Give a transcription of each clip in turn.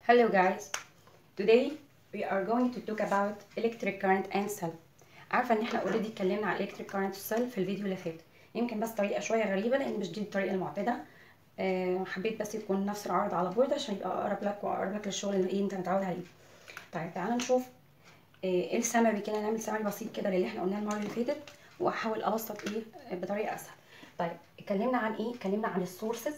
Hello guys. Today we are going to talk about electric current and cell. عارفه ان احنا اوريدي اتكلمنا على electric current cell في الفيديو اللي فات. يمكن بس طريقه شويه غريبه لان مش دي الطريقه المعتاده. أه حبيت بس يكون نفس العرض على بورد عشان يبقى اقرب لك واقرب لك للشغل اللي ايه انت متعود عليه. طيب تعالى نشوف ايه السمري كده نعمل سمري بسيط كده للي احنا قلناه المره اللي فاتت واحاول ابسط ايه بطريقه اسهل. طيب اتكلمنا عن ايه؟ اتكلمنا عن السورسز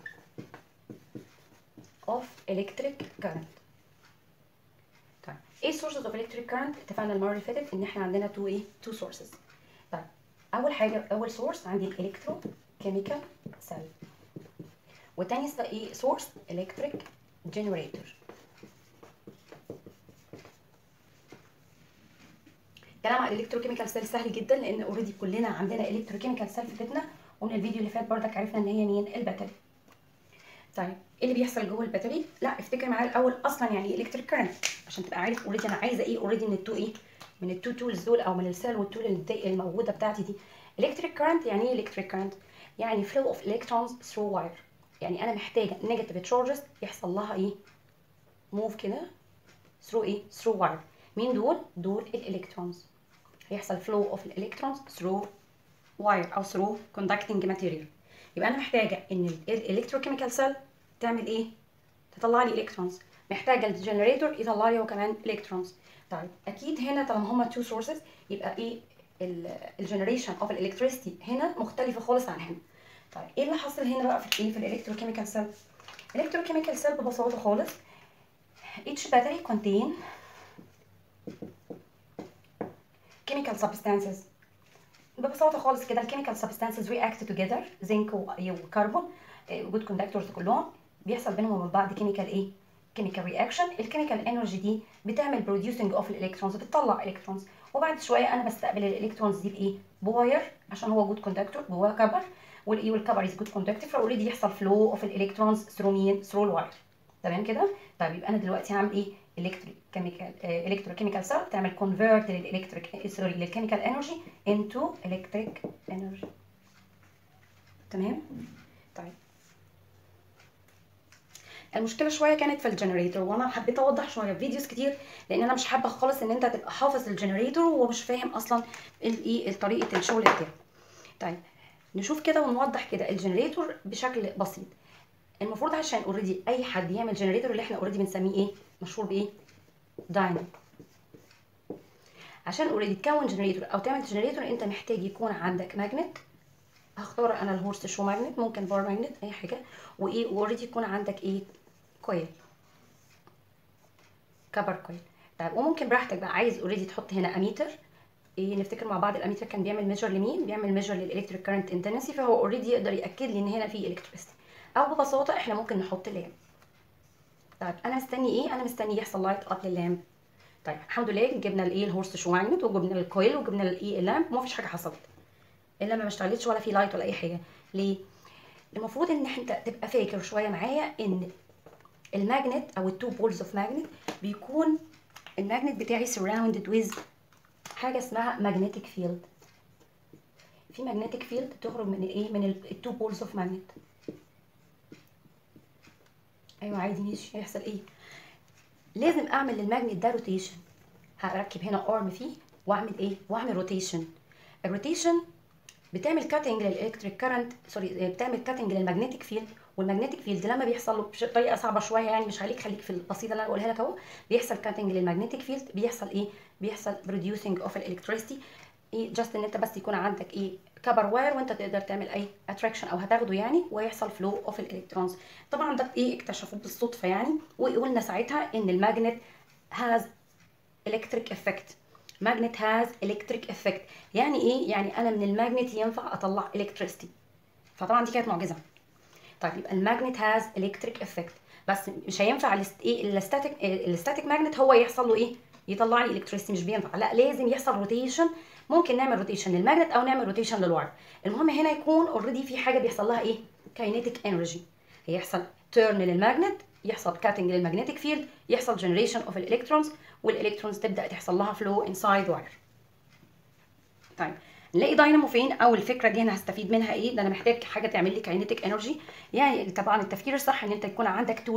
of electric current طيب ايه sources of electric current اتفقنا المره اللي فاتت ان احنا عندنا two ايه two sources طيب اول حاجه اول source عندي الالكترو كيميكال سيل والتاني ايه source electric generator الكلام عن الالكتروكيميكال سيل سهل جدا لان اوريدي كلنا عندنا الكتروكيميكال سيل في بيتنا ومن الفيديو اللي فات برضك عرفنا ان هي مين الباتري طيب ايه اللي بيحصل جوه الباتري لا افتكر معايا الاول اصلا يعني ايه الكتريك كارنت عشان تبقى عارف اوريدي انا عايزه ايه اوريدي من التو ايه من التو تولز دول او من السيل والتول اللي الموجوده بتاعتي دي الكتريك كارنت يعني ايه الكتريك كارنت يعني فلو اوف الكترونز ثرو واير يعني انا محتاجه نيجاتيف تشارجز يحصل لها ايه موف كده ثرو ايه ثرو واير مين دول دول الالكترونز هيحصل فلو اوف الالكترونز ثرو واير او ثرو كوندكتنج ماتيريال يبقى انا محتاجه ان الالكتروكيميكال سيل تعمل ايه تطلع لي الكترونز محتاجه الجنريتور يطلع لي هو كمان الكترونز طيب اكيد هنا طالما هما تو سورسز يبقى ايه الجنريشن اوف الالكتريسيتي هنا مختلفه خالص عن هنا طيب ايه اللي حصل هنا بقى في ايه في الالكتروكيميكال سيل الالكتروكيميكال سيل ببساطه خالص each battery contain chemical substances ببساطه خالص كده الكيميكال سبستانسز رياكت توجذر زنك وكربون جود كوندكتورز كلهم بيحصل بينهم وبين بعض كيميكال ايه كيميكال رياكشن الكيميكال انرجي دي بتعمل بروديوسنج اوف الالكترونز بتطلع الكترونز وبعد شويه انا بستقبل الالكترونز دي بايه بواير عشان هو جود كوندكتور جواه كبر والايه والكبر از جود كوندكتور فاوريدي يحصل فلو اوف الالكترونز ثرو مين ثرو الواير تمام كده طيب يبقى انا دلوقتي هعمل ايه الكتريك كيميكال الكتروكيميكال سيل تعمل كونفرت للالكتريك سوري للكيميكال انرجي انتو الكتريك انرجي تمام طيب المشكله شويه كانت في الجنريتور وانا حبيت اوضح شويه في فيديوز كتير لان انا مش حابه خالص ان انت تبقى حافظ الجنريتور ومش فاهم اصلا الايه طريقه الشغل بتاعه طيب نشوف كده ونوضح كده الجنريتور بشكل بسيط المفروض عشان اوريدي اي حد يعمل جنريتور اللي احنا اوريدي بنسميه ايه مشهور بايه داينامو عشان اوريدي تكون جنريتور او تعمل جنريتور انت محتاج يكون عندك ماجنت هختار انا الهورس شو ماجنت ممكن بار ماجنت اي حاجه وايه واوريدي يكون عندك ايه كويل كبر كويل طيب وممكن براحتك بقى عايز اوريدي تحط هنا اميتر ايه نفتكر مع بعض الاميتر كان بيعمل ميجر لمين بيعمل ميجر للالكتريك كارنت انتنسي فهو اوريدي يقدر ياكد لي ان هنا في الكتريستي او ببساطه احنا ممكن نحط لامب طيب انا مستني ايه انا مستني يحصل لايت اب لللامب طيب الحمد لله جبنا الايه الهورس شو ماجنت وجبنا الكويل وجبنا الايه اللامب وما فيش حاجه حصلت اللامب ما اشتغلتش ولا في لايت ولا اي حاجه ليه المفروض ان انت تبقى فاكر شويه معايا ان الماجنت او التو بولز اوف ماجنت بيكون الماجنت بتاعي surrounded with حاجه اسمها magnetic field في magnetic field تخرج من الايه من التو بولز اوف ماجنت ايوه عادي ماشي هيحصل ايه لازم اعمل للماجنت ده روتيشن هركب هنا ارم فيه واعمل ايه واعمل روتيشن الروتيشن بتعمل كاتنج للالكتريك كارنت سوري بتعمل كاتنج للمagnetic فيلد والمagnetic فيلد لما بيحصل له بطريقه صعبه شويه يعني مش خليك خليك في البسيطه اللي انا بقولها لك اهو بيحصل كاتنج للمagnetic فيلد بيحصل ايه بيحصل بروديوسنج اوف الالكتريستي ايه جاست ان انت بس يكون عندك ايه كبر واير وانت تقدر تعمل اي اتراكشن او هتاخده يعني ويحصل فلو اوف الالكترونز طبعا ده ايه اكتشفوه بالصدفه يعني وقلنا ساعتها ان الماجنت هاز الكتريك افكت ماجنت هاز الكتريك افكت يعني ايه يعني انا من الماجنت ينفع اطلع الكتريستي فطبعا دي كانت معجزه طيب يبقى الماجنت هاز الكتريك افكت بس مش هينفع ايه الستاتيك الستاتيك ماجنت هو يحصل له ايه يطلع لي الكتريستي مش بينفع لا لازم يحصل روتيشن ممكن نعمل روتيشن للماجنت او نعمل روتيشن للواير المهم هنا يكون اوريدي في حاجه بيحصل لها ايه كاينيتيك انرجي هيحصل تيرن للماجنت يحصل كاتنج للمagnetic فيلد يحصل جنريشن اوف الالكترونز والالكترونز تبدا تحصل لها فلو انسايد واير طيب نلاقي داينامو فين او الفكره دي انا هستفيد منها ايه ده انا محتاج حاجه تعمل لي كاينيتيك انرجي يعني طبعا التفكير الصح ان انت يكون عندك تولز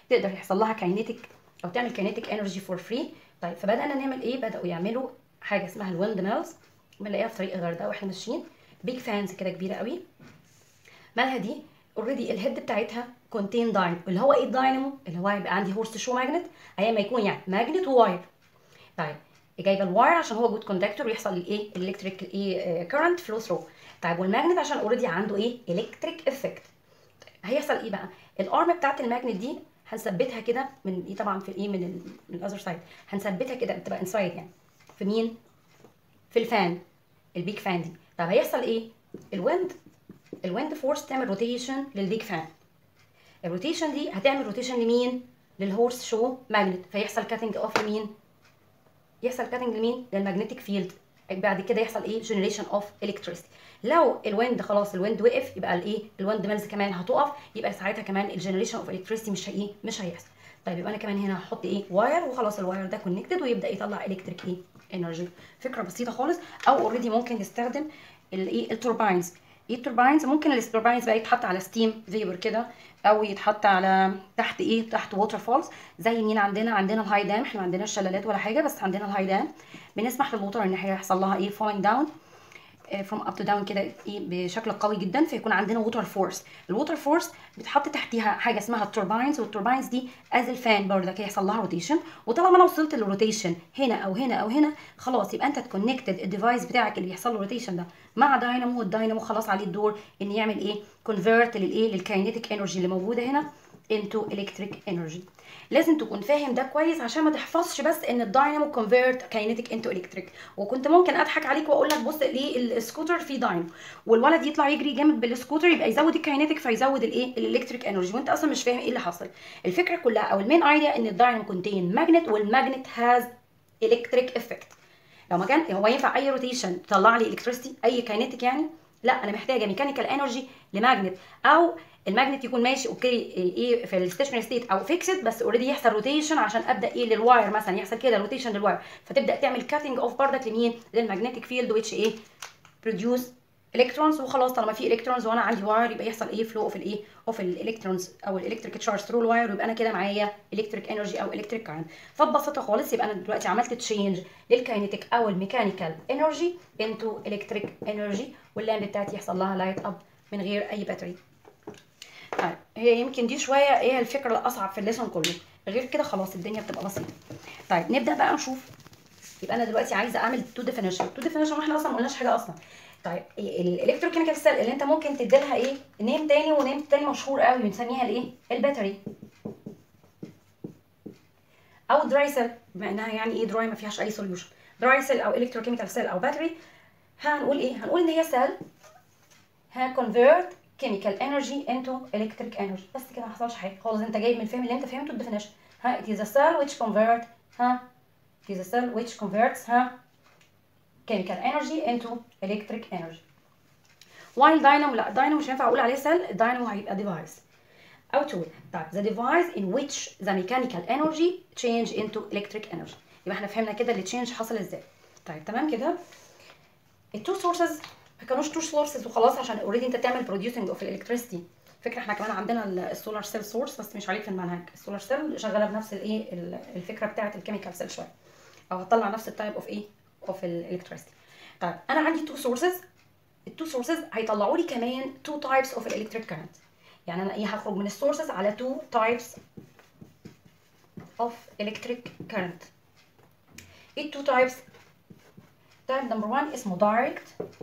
تقدر يحصل لها كاينيتيك او تعمل كاينيتيك انرجي فور فري طيب فبدانا نعمل ايه بداوا يعملوا حاجه اسمها الويند ميلز بنلاقيها في طريق الغردقه واحنا ماشيين بيج فانز كده كبيره قوي مالها دي اوريدي الهيد بتاعتها كونتين داينامو اللي هو ايه الداينامو اللي هو هيبقى عندي هورس شو ماجنت ايام ما يكون يعني ماجنت وواير طيب جايبه الواير عشان هو جود كوندكتور ويحصل الايه الالكتريك ايه كرنت فلو ثرو طيب والماجنت عشان اوريدي عنده ايه الكتريك افكت هيحصل ايه بقى الارم بتاعت الماجنت دي هنثبتها كده من ايه طبعا في الايه من ال من الاذر سايد هنثبتها كده بتبقى انسايد يعني في مين في الفان البيج فان دي طب هيحصل ايه الويند الويند فورس تعمل روتيشن للبيج فان الروتيشن دي هتعمل روتيشن لمين للهورس شو ماجنت فيحصل كاتنج اوف لمين يحصل كاتنج لمين للمagnetic فيلد بعد كده يحصل ايه جنريشن اوف الكتريسيتي لو الويند خلاص الويند وقف يبقى الايه الويند ميلز كمان هتقف يبقى ساعتها كمان الجنريشن اوف الكتريسيتي مش هي مش هيحصل طيب يبقى انا كمان هنا هحط ايه واير وخلاص الواير ده كونكتد ويبدا يطلع الكتريك ايه انرجي فكره بسيطه خالص او اوريدي ممكن نستخدم الايه التورباينز ايه التورباينز ممكن التورباينز بقى يتحط على ستيم فيبر كده او يتحط على تحت ايه تحت ووتر فولز زي مين عندنا عندنا الهاي دام احنا ما عندناش شلالات ولا حاجه بس عندنا الهاي دام بنسمح للوتر ان هي يحصل لها ايه فولينج داون فروم اب تو داون كده ايه بشكل قوي جدا فيكون عندنا ووتر فورس الووتر فورس بتحط تحتيها حاجه اسمها التورباينز والتورباينز دي از الفان برضك هيحصل لها روتيشن وطالما انا وصلت للروتيشن هنا او هنا او هنا خلاص يبقى انت تكونكتد الديفايس بتاعك اللي بيحصل له روتيشن ده مع داينامو والداينامو خلاص عليه الدور ان يعمل ايه كونفيرت للايه للكاينيتيك انرجي اللي موجوده هنا into electric energy لازم تكون فاهم ده كويس عشان ما تحفظش بس ان الداينامو كونفيرت كاينيتيك انتو الكتريك وكنت ممكن اضحك عليك واقول لك بص ليه السكوتر فيه داينامو والولد يطلع يجري جامد بالسكوتر يبقى يزود الكاينيتيك فيزود الايه الالكتريك انرجي وانت اصلا مش فاهم ايه اللي حصل الفكره كلها او المين ايديا ان الداينامو كونتين ماجنت والماجنت هاز الكتريك افكت لو ما كان هو ينفع اي روتيشن تطلع لي الكتريستي اي كاينيتيك يعني لا انا محتاجه ميكانيكال انرجي لماجنت او الماجنت يكون ماشي اوكي ايه في الستيشنري ستيت او فيكسد بس اوريدي يحصل روتيشن عشان ابدا ايه للواير مثلا يحصل كده روتيشن للواير فتبدا تعمل كاتنج اوف بردك لمين للماجنتيك فيلد ويتش ايه بروديوس الكترونز وخلاص طالما في الكترونز وانا عندي واير يبقى يحصل ايه فلو اوف الايه اوف الالكترونز او الالكتريك تشارج ثرو الواير ويبقى انا كده معايا الكتريك انرجي او الكتريك كارنت فببساطه خالص يبقى انا دلوقتي عملت تشينج للكاينيتيك او الميكانيكال انرجي انتو الكتريك انرجي واللامب بتاعتي يحصل لها لايت اب من غير اي باتري طيب هي يمكن دي شويه ايه الفكره الاصعب في الليسون كله غير كده خلاص الدنيا بتبقى بسيطه طيب نبدا بقى نشوف يبقى انا دلوقتي عايزه اعمل تو ديفينيشن تو ديفينيشن واحنا اصلا ما قلناش حاجه اصلا طيب الالكتروكيميكال سيل اللي انت ممكن تدي لها ايه نيم تاني ونيم تاني مشهور قوي بنسميها الايه الباتري او دراي سيل بما انها يعني ايه دراي ما فيهاش اي سوليوشن دراي سيل او الكتروكيميكال سيل او باتري هنقول ايه هنقول ان هي سيل ها كونفيرت chemical energy into electric energy بس كده ما حصلش حاجه خالص انت جايب من الفهم اللي انت فهمته الديفينيشن ها it is a cell which convert ها it is a cell which converts ها chemical energy into electric energy while dynamo لا dynamo مش هينفع اقول عليه cell dynamo هيبقى device او tool طيب the device in which the mechanical energy change into electric energy يبقى احنا فهمنا كده اللي change حصل ازاي طيب تمام كده التو سورسز ما كانوش تو سورسز وخلاص عشان اوريدي انت تعمل بروديوسنج اوف الالكتريسيتي فكره احنا كمان عندنا السولار سيل سورس بس مش عليك في المنهج السولار سيل شغاله بنفس الايه الفكره بتاعه الكيميكال سيل شويه او هتطلع نفس التايب اوف ايه اوف الالكتريسيتي طيب انا عندي تو سورسز التو سورسز هيطلعوا لي كمان تو تايبس اوف الالكتريك كارنت يعني انا ايه هخرج من السورسز على تو تايبس اوف الكتريك كارنت ايه التو تايبس تايب نمبر 1 اسمه دايركت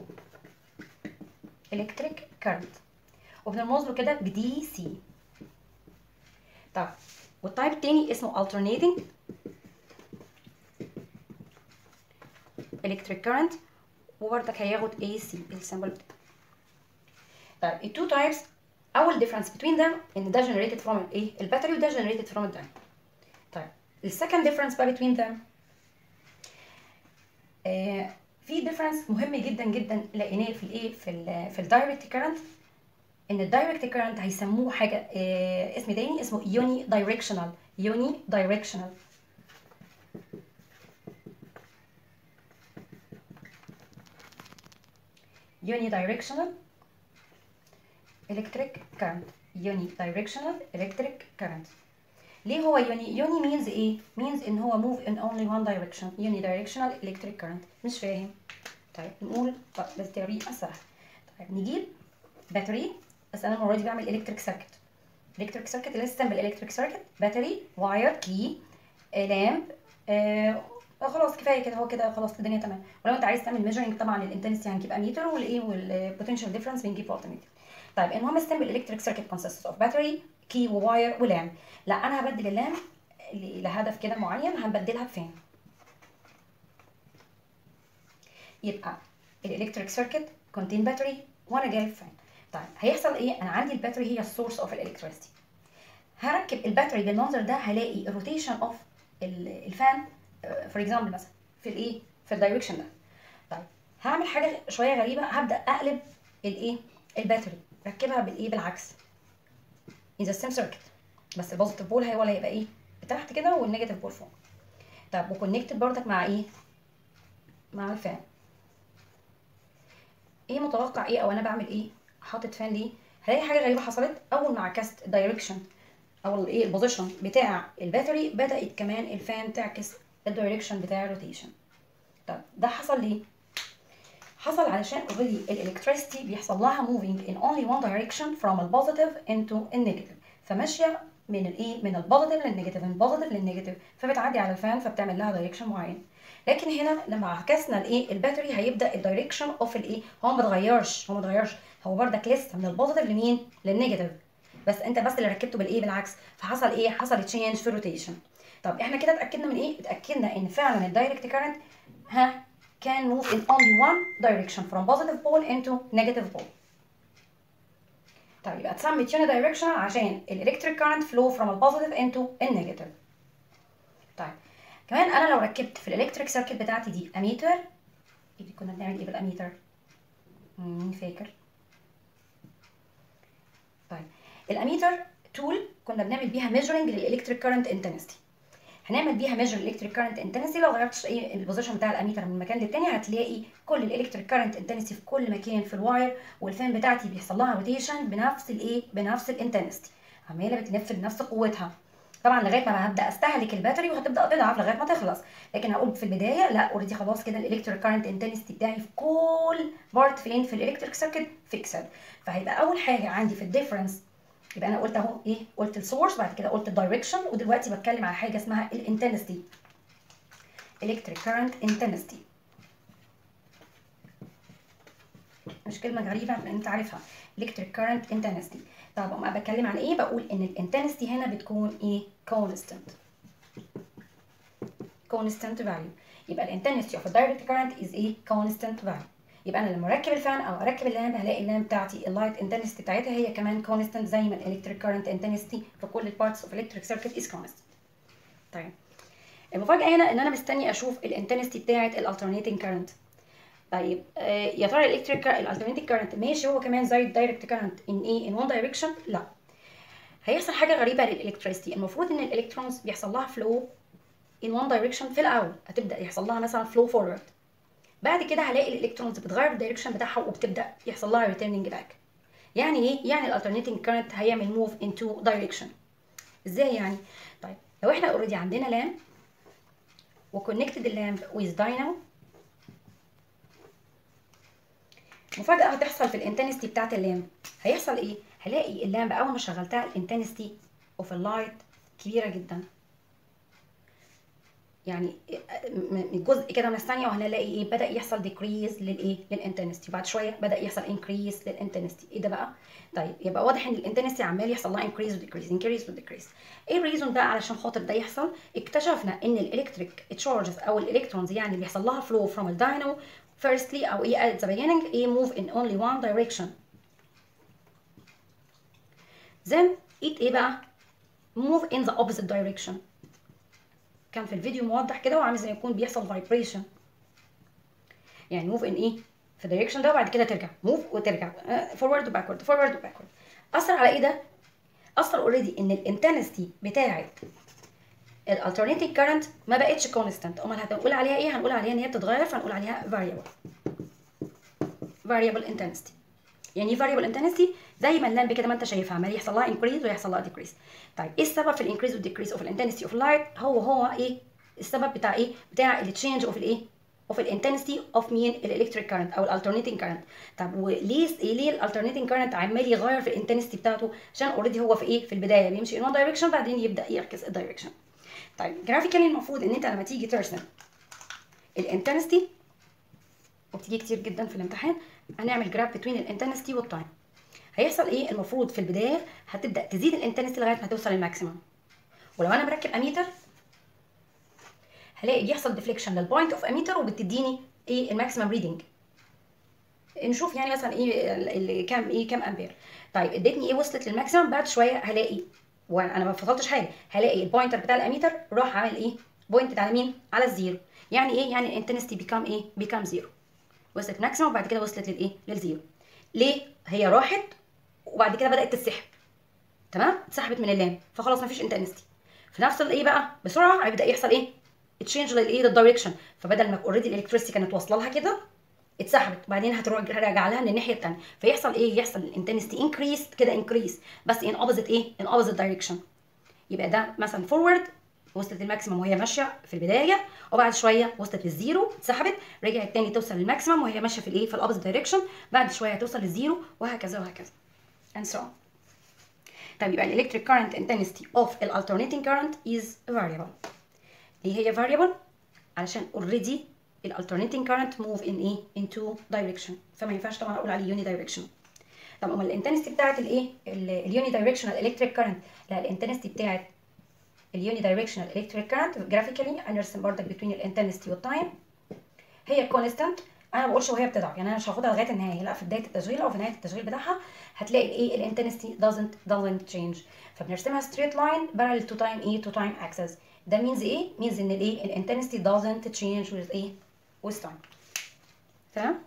الكتريك كارنت وبنرمز له كده بدي سي طيب والتايب التاني اسمه alternating electric current وبرضك هياخد اي سي السمبل بتاعه طيب التو تايبس اول difference between them ان ده generated from الايه الباتري وده generated from الداينامو طيب السكند difference بقى between them آه في ديفرنس مهم جدا جدا لقيناه في الايه في ال في الدايركت كارنت ان الدايركت كارنت هيسموه حاجه آه اسم تاني اسمه يوني دايركشنال يوني دايركشنال يوني دايركشنال الكتريك كارنت يوني دايركشنال الكتريك كارنت ليه هو يوني يوني means ايه means ان هو move in only one direction unidirectional electric current مش فاهم طيب نقول طب بالطريقه سهله طيب نجيب باتري بس انا المره دي بعمل الكتريك سيركت الكتريك سيركت اللي لسه بالالكتريك سيركت باتري واير كي لامب آه خلاص كفايه كده هو كده خلاص الدنيا تمام ولو انت عايز تعمل ميجرنج طبعا للانتنسيتي هنجيب اميتر والايه والبوتنشال ديفرنس بنجيب فولتميتر طيب المهم السمبل الكتريك سيركت consists of battery كي وواير ولامب لا انا هبدل اللامب لهدف كده معين هنبدلها بفان يبقى الالكتريك سيركت contain باتري وانا جايب فان طيب هيحصل ايه انا عندي الباتري هي السورس اوف الالكتريسيتي هركب الباتري بالمنظر ده هلاقي الروتيشن اوف الفان فور اكزامبل مثلا في الايه في الدايركشن ده طيب هعمل حاجه شويه غريبه هبدا اقلب الايه الباتري ركبها بالايه بالعكس in the same circuit بس البوزيتيف بول هي ولا هيبقى ايه تحت كده والنيجاتيف بول فوق طب وكونكتد بردك مع ايه مع الفان ايه متوقع ايه او انا بعمل ايه حاطط فان ليه هلاقي حاجه غريبه حصلت اول ما عكست الدايركشن او الايه البوزيشن بتاع الباتري بدات كمان الفان تعكس الدايركشن بتاع الروتيشن طب ده حصل ليه حصل علشان اوريدي الالكتريسيتي بيحصل لها moving in only one direction from the positive into the negative فماشيه من الايه من البوزيتيف للنيجاتيف من البوزيتيف للنيجاتيف فبتعدي على الفان فبتعمل لها دايركشن معين لكن هنا لما عكسنا الايه الباتري هيبدا الدايركشن اوف الايه هو ما اتغيرش هو ما اتغيرش هو بردك لسه من البوزيتيف لمين للنيجاتيف بس انت بس اللي ركبته بالايه بالعكس فحصل ايه حصل تشينج في الروتيشن طب احنا كده اتاكدنا من ايه اتاكدنا ان فعلا الدايركت كارنت ها can move in only one direction from positive pole into negative pole طيب يبقى اتسمت unidirectional عشان الالكتريك كارنت flow from a positive into a negative طيب كمان انا لو ركبت في الالكتريك سيركت بتاعتي دي اميتر ايه كنا بنعمل ايه بالاميتر مين فاكر طيب الاميتر تول كنا بنعمل بيها measuring للالكتريك كارنت intensity هنعمل بيها ميجر الكتريك كارنت انتنسي لو غيرتش ايه البوزيشن بتاع الاميتر من مكان للتاني هتلاقي كل الالكتريك كارنت انتنسي في كل مكان في الواير والفان بتاعتي بيحصل لها روتيشن بنفس الايه بنفس الانتنسيتي عماله بتلف بنفس قوتها طبعا لغايه ما هبدا استهلك الباتري وهتبدا تضعف لغايه ما تخلص لكن هقول في البدايه لا اوريدي خلاص كده الالكتريك كارنت انتنسيتي بتاعي في كل بارت فين في الالكتريك سيركت فيكسد فهيبقى اول حاجه عندي في الديفرنس يبقى انا قلت اهو ايه قلت السورس بعد كده قلت الدايركشن ودلوقتي بتكلم على حاجه اسمها الانتنسيتي electric current intensity مش كلمه غريبه لان انت عارفها electric current intensity طب اما بتكلم عن ايه بقول ان الانتنسيتي هنا بتكون ايه constant constant value يبقى الانتنسيتي اوف direct current is ايه constant value يبقى انا لما اركب الفان او اركب اللامب هلاقي اللامب بتاعتي اللايت انتنسيتي بتاعتها هي كمان كونستنت زي ما الالكتريك كارنت انتنسيتي في كل البارتس اوف الكتريك سيركت از كونستنت طيب المفاجاه هنا ان انا مستني اشوف الانتنسيتي بتاعه الالترنيتنج كارنت طيب آه يا ترى الالكتريك الالترنيتنج كارنت ماشي هو كمان زي الدايركت كارنت ان ايه ان وان دايركشن لا هيحصل حاجه غريبه للالكتريستي المفروض ان الالكترونز بيحصل لها فلو in one direction في الاول هتبدا يحصل لها مثلا flow forward بعد كده هلاقي الالكترونز بتغير الدايركشن بتاعها وبتبدا يحصل لها ريتيرنينج باك يعني ايه يعني الالترنيتنج كارنت هيعمل موف انتو دايركشن ازاي يعني طيب لو احنا اوريدي عندنا لامب وكونكتد اللامب ويز داينامو مفاجاه هتحصل في الانتنستي بتاعت اللامب هيحصل ايه هلاقي اللامب اول ما شغلتها الانتنستي اوف اللايت كبيره جدا يعني من جزء كده من الثانيه وهنلاقي ايه بدا يحصل ديكريز للايه للانتنستي بعد شويه بدا يحصل انكريز للانتنستي ايه ده بقى طيب يبقى واضح ان الانتنستي عمال يحصل لها انكريز وديكريز انكريز وديكريز ايه الريزون بقى علشان خاطر ده يحصل اكتشفنا ان الالكتريك تشارجز او الالكترونز يعني اللي بيحصل لها فلو فروم الداينامو firstly او ايه at the beginning ايه move in only one direction then it ايه بقى move in the opposite direction كان في الفيديو موضح كده وعامل زي يكون بيحصل فايبريشن يعني موف ان ايه في الدايركشن ده وبعد كده ترجع موف وترجع فورورد وباكورد فورورد وباكورد اثر على ايه ده اثر اوريدي ان الانتنستي بتاعه الالترنيتنج كارنت ما بقتش كونستانت امال هنقول عليها ايه هنقول عليها ان هي بتتغير فهنقول عليها variable variable intensity يعني ايه variable intensity زي ما اللامب كده ما انت شايفها عمال يحصل لها increase ويحصل لها decrease طيب ايه السبب في الانكريز والديكريز اوف الانتنسيتي اوف لايت هو هو ايه السبب بتاع ايه بتاع التشينج اوف الايه اوف الانتنسيتي اوف مين الالكتريك كارنت او الالترنيتنج كارنت طب وليه ليه الالترنيتنج كارنت عمال يغير في الانتنسيتي بتاعته عشان اوريدي هو في ايه في البدايه بيمشي ان وان دايركشن بعدين يبدا يعكس الدايركشن طيب جرافيكالي المفروض ان انت لما تيجي ترسم الانتنسيتي وبتيجي كتير جدا في الامتحان هنعمل جراف بين الانتنسيتي والتايم هيحصل ايه المفروض في البدايه هتبدا تزيد الانتنسيتي لغايه ما توصل للماكسيمم ولو انا مركب اميتر هلاقي بيحصل ديفليكشن للبوينت اوف اميتر وبتديني ايه الماكسيمم ريدنج نشوف يعني مثلا ايه ال- ال- كام ايه كام امبير طيب ادتني ايه وصلت للماكسيمم بعد شويه هلاقي وانا ما فصلتش حاجه هلاقي البوينتر بتاع الاميتر راح عامل ايه بوينت على مين على الزيرو يعني ايه يعني الانتنسيتي بيكام ايه بيكام زيرو وصلت ماكسيمم وبعد كده وصلت للايه للزيرو ليه هي راحت وبعد كده بدات تسحب تمام اتسحبت من اللام فخلاص مفيش انتنسيتي في نفس الايه بقى بسرعه هيبدا يحصل ايه تشينج للايه للدايركشن فبدل ما اوريدي الالكتريسيتي كانت واصله لها كده اتسحبت وبعدين هتروح راجع لها من الناحيه الثانيه فيحصل ايه يحصل الانتنسيتي انكريس كده انكريس بس ان اوبوزيت ايه ان اوبوزيت دايركشن يبقى ده مثلا فورورد وصلت للماكسيمم وهي ماشيه في البدايه وبعد شويه وصلت للزيرو اتسحبت رجعت تاني توصل للماكسيمم وهي ماشيه في الايه في الاوبوزيت دايركشن بعد شويه هتوصل للزيرو وهكذا وهكذا and so on طيب يبقى الالكتريك current intensity of ال alternating current is variable ليه هي variable علشان already ال alternating current move in ايه in two direction فما ينفعش طبعا اقول عليه unidirectional طب امال الانتنسيتي بتاعت الايه اليوني دايركشنال الكتريك كارنت لا الانتنسيتي بتاعت اليوني دايركشنال الكتريك كارنت جرافيكالي هنرسم بردك بين الانتنسيتي والتايم هي كونستانت انا ما بقولش وهي بتضعف يعني انا مش هاخدها لغايه النهايه لا في بدايه التشغيل او في نهايه التشغيل بتاعها هتلاقي الايه الانتنسيتي doesn't doesn't change فبنرسمها straight line parallel to time ايه to time axis ده means ايه means ان الايه الانتنسيتي doesn't change with ايه with time تمام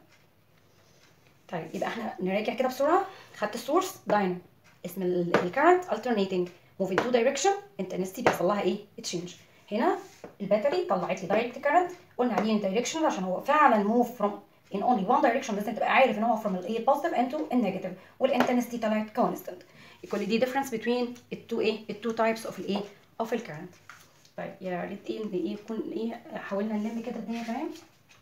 طيب يبقى احنا نراجع كده بسرعه خدت السورس داينامو اسم الكارنت alternating move in two direction intensity بيحصل لها ايه تشينج هنا الباتري طلعت لي دايركت كارنت قلنا عليه دايركشن عشان هو فعلا موف فروم in only one direction لازم تبقى عارف ان هو from الايه positive into النيجاتيف والانتنسيتي طلعت constant يكون دي difference between التو ايه التو types of الايه of الكارنت طيب يا ريت ايه ان ايه يكون ايه حاولنا نلم كده الدنيا تمام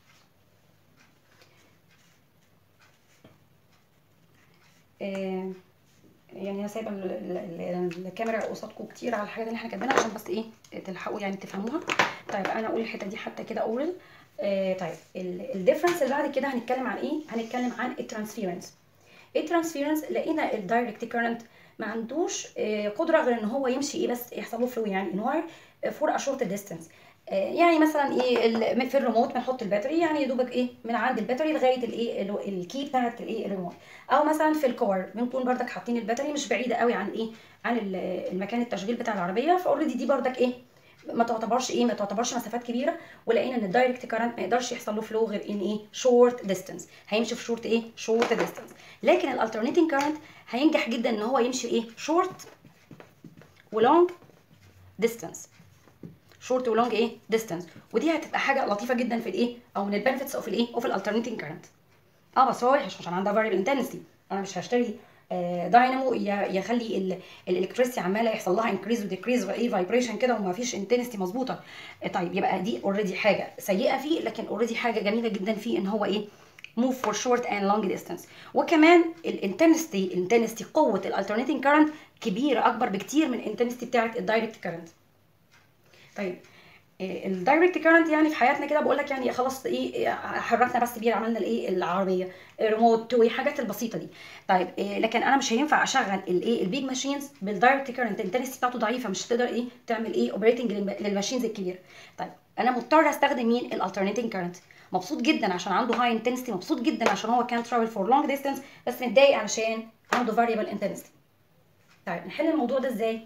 آه يعني انا سايبه ال- ال- ال- الكاميرا قصادكم كتير على الحاجات اللي احنا كاتبينها عشان بس ايه تلحقوا يعني تفهموها طيب انا اقول الحته دي حتى كده اورال آه طيب الديفرنس اللي بعد كده هنتكلم عن ايه هنتكلم عن الترانسفيرنس الترانسفيرنس لقينا الدايركت كارنت ما عندوش آه قدره غير ان هو يمشي ايه بس يحصل له فلو يعني انوار فور ا شورت ديستانس يعني مثلا ايه ال- في الريموت بنحط الباتري يعني يا دوبك ايه من عند الباتري لغايه الايه ال- الكي بتاعت الايه الريموت او مثلا في الكور بنكون بردك حاطين الباتري مش بعيده قوي عن ايه عن ال- المكان التشغيل بتاع العربيه فاوريدي دي بردك ايه ما تعتبرش ايه ما تعتبرش مسافات كبيره ولقينا ان الدايركت كارنت ما يقدرش يحصل له فلو غير ان ايه شورت ديستانس هيمشي في شورت ايه شورت ديستانس لكن الالترنيتنج كارنت هينجح جدا ان هو يمشي ايه شورت ولونج ديستانس شورت ولونج ايه ديستانس ودي هتبقى حاجه لطيفه جدا في الايه او من البنفيتس اوف الايه اوف الالترنيتنج كارنت اه بس هو وحش عشان عندها فاريبل انتنسيتي انا مش هشتري آه، داينامو ي- يخلي الالكتريسيتي عماله يحصل لها انكريز وديكريز وايه فايبريشن كده وما فيش انتنسيتي مظبوطه آه، طيب يبقى دي اوريدي حاجه سيئه فيه لكن اوريدي حاجه جميله جدا فيه ان هو ايه move for short and long distance وكمان الانتنسيتي الانتنسيتي قوه الالترنيتنج كارنت كبيره اكبر بكتير من الانتنسيتي بتاعه الدايركت كارنت طيب الدايركت كارنت يعني في حياتنا كده بقول لك يعني خلاص ايه حركنا بس بيه عملنا الايه العربيه ريموت توي الحاجات البسيطه دي طيب إيه لكن انا مش هينفع اشغل الايه البيج ماشينز بالدايركت كارنت الانتنسيتي بتاعته ضعيفه مش هتقدر ايه تعمل ايه اوبريتنج للماشينز الكبيره طيب انا مضطر استخدم مين الالترنيتنج كارنت مبسوط جدا عشان عنده هاي انتنسيتي مبسوط جدا عشان هو كان ترافل فور لونج ديستانس بس متضايق علشان عنده فاريبل انتنسيتي طيب نحل الموضوع ده ازاي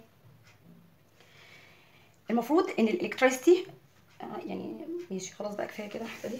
المفروض ان الالكتريستي يعني ماشي خلاص بقى كفايه كده الحته دي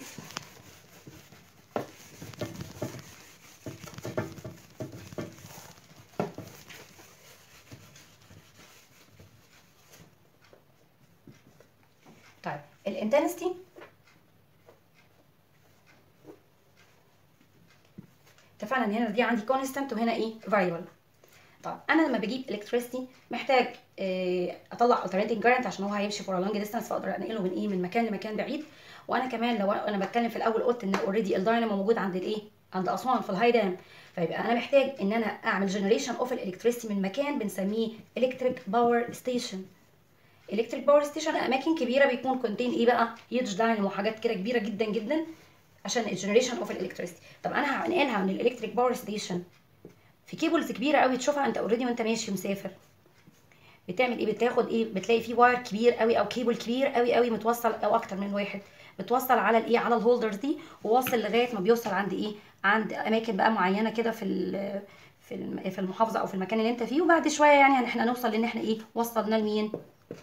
طيب الانتنسيتي اتفقنا ان هنا دي عندي كونستانت وهنا ايه فاريبل طب انا لما بجيب الكتريستي محتاج إيه اطلع alternating current عشان هو هيمشي فور لونج ديستانس فاقدر انقله من ايه من مكان لمكان بعيد وانا كمان لو انا بتكلم في الاول قلت ان اوريدي الداينامو موجود عند الايه عند اسوان في الهاي دام فيبقى انا محتاج ان انا اعمل جنريشن اوف الالكتريستي من مكان بنسميه الكتريك باور ستيشن الكتريك باور ستيشن اماكن كبيره بيكون كونتين ايه بقى هيوج داينامو وحاجات كده كبيره جدا جدا عشان الجنريشن اوف الالكتريستي طب انا هنقلها من الالكتريك باور ستيشن في كيبلز كبيره قوي تشوفها انت اوريدي وانت ماشي مسافر بتعمل ايه بتاخد ايه بتلاقي في واير كبير قوي او كيبل كبير قوي قوي متوصل او اكتر من واحد بتوصل على الايه على الهولدرز دي وواصل لغايه ما بيوصل عند ايه عند اماكن بقى معينه كده في في في المحافظه او في المكان اللي انت فيه وبعد شويه يعني احنا نوصل لان احنا ايه وصلنا لمين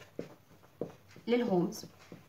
للهومز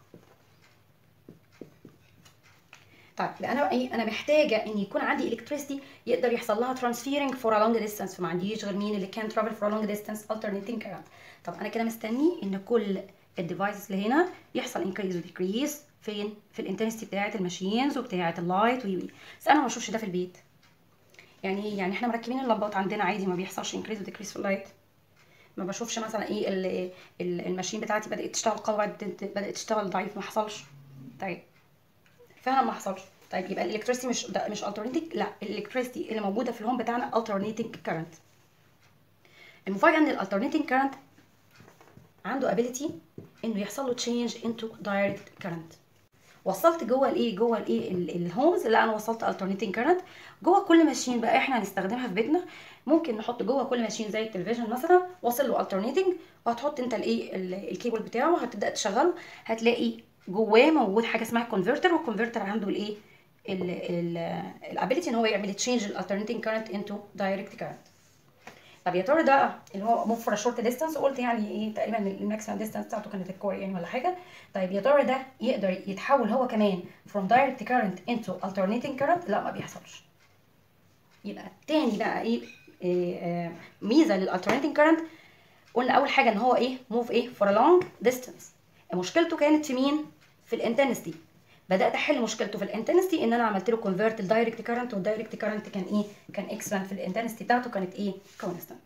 طيب يبقى انا ايه انا محتاجه ان يكون عندي الكتريستي يقدر يحصل لها ترانسفيرنج فور ا لونج ديستانس فما عنديش غير مين اللي كان ترافل فور ا لونج ديستانس alternating current طب انا كده مستني ان كل الديفايسز اللي هنا يحصل انكريز وديكريز فين في الانتنسيتي بتاعه الماشينز وبتاعه اللايت وي وي بس انا ما بشوفش ده في البيت يعني ايه يعني احنا مركبين اللمبات عندنا عادي ما بيحصلش انكريز وديكريز في اللايت ما بشوفش مثلا ايه الماشين بتاعتي بدات تشتغل قوي بدات تشتغل ضعيف ما حصلش طيب فعلا ما حصلش طيب يبقى الالكتريستي مش ده مش alternating لا الالكتريستي اللي موجوده في الهوم بتاعنا alternating current المفاجاه ان الالترنيتنج current عنده ability انه يحصل له change into direct current وصلت جوه الايه جوه الايه الهومز لا انا وصلت alternating current جوه كل ماشين بقى احنا هنستخدمها في بيتنا ممكن نحط جوه كل ماشين زي التلفزيون مثلا واصل له alternating وهتحط انت الايه الكيبل بتاعه وهتبدا تشغله هتلاقي جواه موجود حاجه اسمها كونفرتر والكونفرتر عنده الايه الابيليتي ان هو يعمل تشينج الالترنيتنج كارنت انتو دايركت كارنت طب يا ترى ده اللي هو موف فور شورت ديستانس قلت يعني ايه تقريبا الماكسيمم ديستانس بتاعته كانت الكور يعني ولا حاجه طيب يا ترى ده يقدر يتحول هو كمان from direct current into alternating current لا ما بيحصلش يبقى تاني بقى ايه, إيه آه ميزه للالترنيتنج كارنت قلنا اول حاجه ان هو ايه موف ايه فور لونج ديستانس مشكلته كانت في مين في الانتنستي بدات احل مشكلته في الانتنستي ان انا عملت له كونفرت الدايركت كارنت والدايركت كارنت كان ايه كان اكسباند في الانتنستي بتاعته كانت ايه كونستانت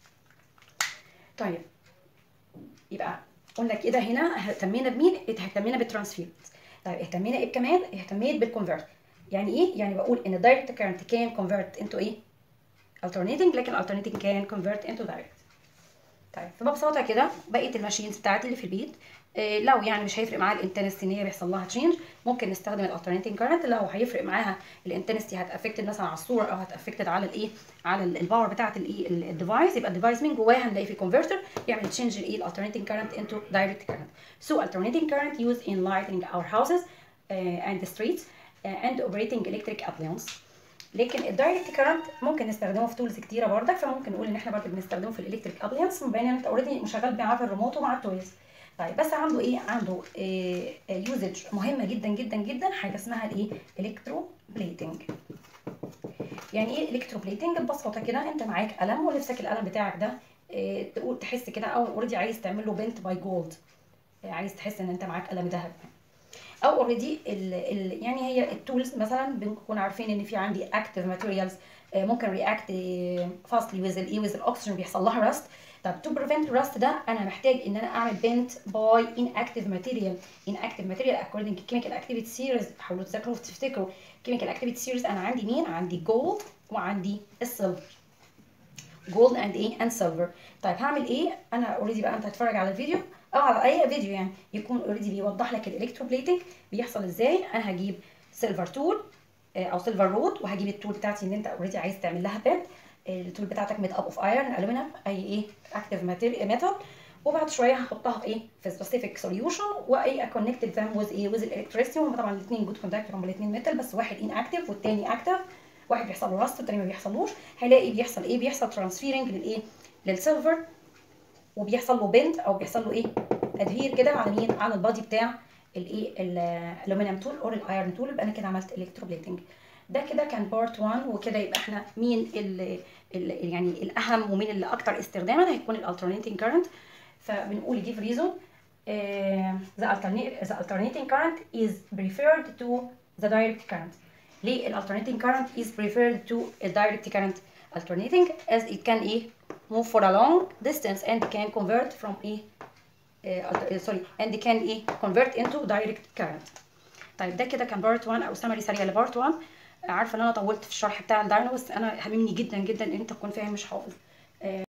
طيب يبقى قلنا كده هنا اهتمينا بمين اهتمينا بالترانسفير طيب اهتمينا ايه كمان اهتميت بالكونفرت يعني ايه يعني بقول ان الدايركت كارنت كان كونفرت انتو ايه alternating لكن alternating كان convert into direct طيب فببساطه كده بقيه الماشينز بتاعتي اللي في البيت إيه لو يعني مش هيفرق معاها الانتنستي ان هي بيحصل لها تشينج ممكن نستخدم الالترنيتنج كارنت لو هيفرق معاها الانتنستي هتافكتد مثلا على الصوره او هتافكتد على الايه على الباور بتاعه الايه الديفايس يبقى الديفايس من جواها هنلاقي في كونفرتر يعمل تشينج الايه الالترنيتنج كارنت انتو دايركت كارنت so alternating current used in lighting our houses uh, and the streets uh, and operating electric appliances لكن الدايركت كارنت ممكن نستخدمه في تولز كتيره بردك فممكن نقول ان احنا برضه بنستخدمه في الالكتريك ابليانس مبين ان انت اوريدي مشغل معاه في الريموت ومع التويز طيب بس عنده ايه عنده إيه يوزج مهمه جدا جدا جدا حاجه اسمها الايه الكترو بليتنج يعني ايه الكترو بليتنج ببساطه كده انت معاك قلم ونفسك القلم بتاعك ده إيه تقول تحس كده او اوريدي عايز تعمل له بنت باي جولد عايز تحس ان انت معاك قلم ذهب او اوريدي يعني هي التولز مثلا بنكون عارفين ان في عندي اكتيف ماتيريالز ممكن رياكت فاستلي ويز الايه ويز الاكسجين بيحصل لها راست طب تو بريفنت الراست ده انا محتاج ان انا اعمل بنت باي ان اكتيف ماتيريال ان اكتيف ماتيريال اكوردنج كيميكال اكتيفيتي سيريز حاولوا تذاكروا وتفتكروا كيميكال اكتيفيتي سيريز انا عندي مين عندي جولد وعندي السيلفر جولد اند ايه اند سيلفر طيب هعمل ايه انا اوريدي بقى انت هتتفرج على الفيديو او على اي فيديو يعني يكون اوريدي بيوضح لك الالكتروبليتنج بيحصل ازاي انا هجيب سيلفر تول او سيلفر رود وهجيب التول بتاعتي اللي انت اوريدي عايز تعمل لها بنت التول بتاعتك ميد اب اوف ايرون الومنيوم اي ايه اكتيف ميتال وبعد شويه هحطها في ايه في سبيسيفيك سوليوشن وايه اكونكتد ذم ويز ايه ويز الالكتريستي هم طبعا الاثنين جود كوندكتور هم الاثنين ميتال بس واحد ان اكتيف والثاني اكتيف واحد بيحصل له راست والثاني ما بيحصلوش هلاقي بيحصل ايه بيحصل ترانسفيرنج للايه للسيلفر وبيحصل له بنت او بيحصل له ايه ادهير كده على مين على البادي بتاع الايه الالومنيوم تول اور الايرون تول يبقى انا كده عملت الكتروبليتنج ده كده كان بارت 1 وكده يبقى احنا مين ال ال يعني الاهم ومين اللي اكتر استخداما هيكون الالترنيتنج كارنت فبنقول give reason uh, the, alternate, the alternating current is preferred to the direct current ليه ال alternating current is preferred to a direct current alternating as it can ايه move for a long distance and can convert from ايه uh, sorry and can ايه convert into direct current طيب ده كده كان بارت 1 او سمري سريع لبارت 1 عارفه ان انا طولت في الشرح بتاع الداينو بس انا هاممني جدا جدا ان انت تكون فاهم مش حافظ